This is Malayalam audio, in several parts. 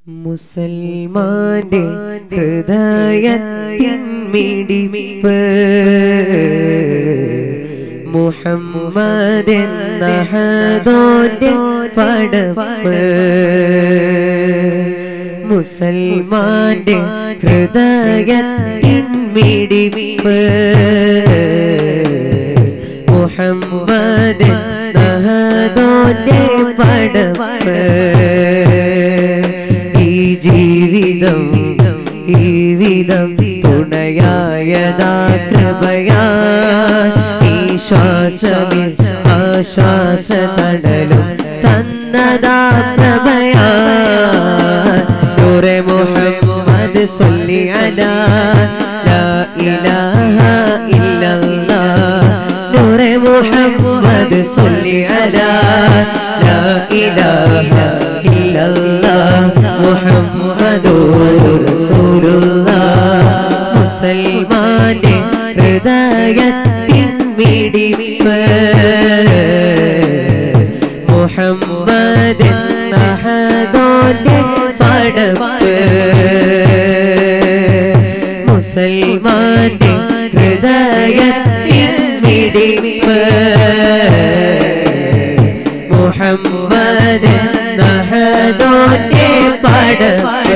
മുസൽമാന്റെ ഹൃദയത്തിൻ മിടിപ്പ് മുഹമ്മദ് എന്നഹദോന്റെ പടപ്പ് മുസൽമാന്റെ ഹൃദയത്തിൻ മിടിപ്പ് മുഹമ്മദ് നഹദോന്റെ പടപ്പ് ഈ ജീവിതം ഈ വിധം തുണയായതാ കൃപയാ ഈ ശ്വാസമിൽ ആശ്വാസ തണലും തന്നതാ കൃപയാ നൂറെ മുഹമ്മദ് സല്ലി അലാ ലാ ഇലാഹ ഇല്ലല്ലാഹ് നൂറെ മുഹമ്മദ് സല്ലി അലാ ലാ ഇലാഹ ഇല്ലല്ലാഹ് മുഹമ്മദുർ റസൂലുള്ളാഹ് മുസൽമാന്റെ ഹൃദയത്തിൻ മിടിപ്പ് മുഹമ്മദ് നഹദോന്റെ പടപ്പ് മുസൽമാന്റെ ഹൃദയത്തിൻ മിടിപ്പ് മുഹമ്മദ് നഹദോന്റെ പടപ്പ്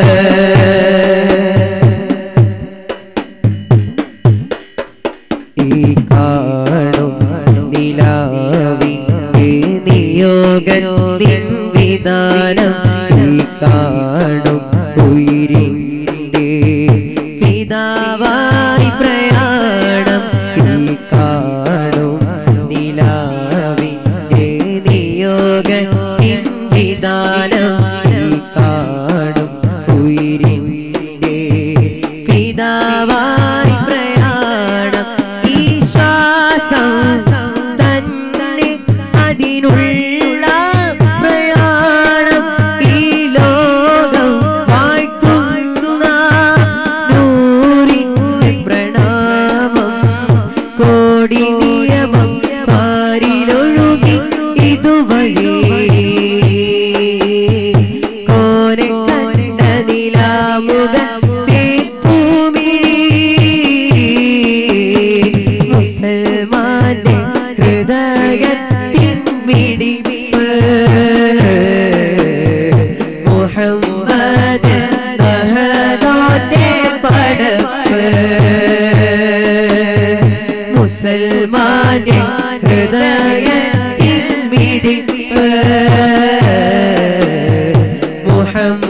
ഈ കാണും നിലാവിൻ്റെ നിയോഗത്തിൻ വിധാനം ഈ കാണും ഉയിരിൻ്റെ പിതാവായി പ്രയാണം ഈ കാണും നിലാവിൻ്റെ നിയോഗത്തിൻ വിധാനം ഈ കാണും ഉയിരിൻ്റെ പിതാവായി പ്രയാണം ഈ ശ്വാസം തന്നെ അതിനുള്ള പ്രയാണം ഈ ലോകം വാഴ്ത്തുന്ന നൂറിൻ്റെ പ്രണാമം കോടി നിയമം പാരിലൊഴുകി ഇതുവഴി കോനെ കണ്ട നിലാമുഖത്തെ ഭൂമിഴി മുസൽമാന്റെ ഹൃദയത്തിൻ മിടിപ്പ് മുഹമ്മദ് നഹദോന്റെ പടപ്പ് മുസൽമാന്റെ ഹൃദയത്തിൻ മിടിപ്പ് മുഹമ്മദ്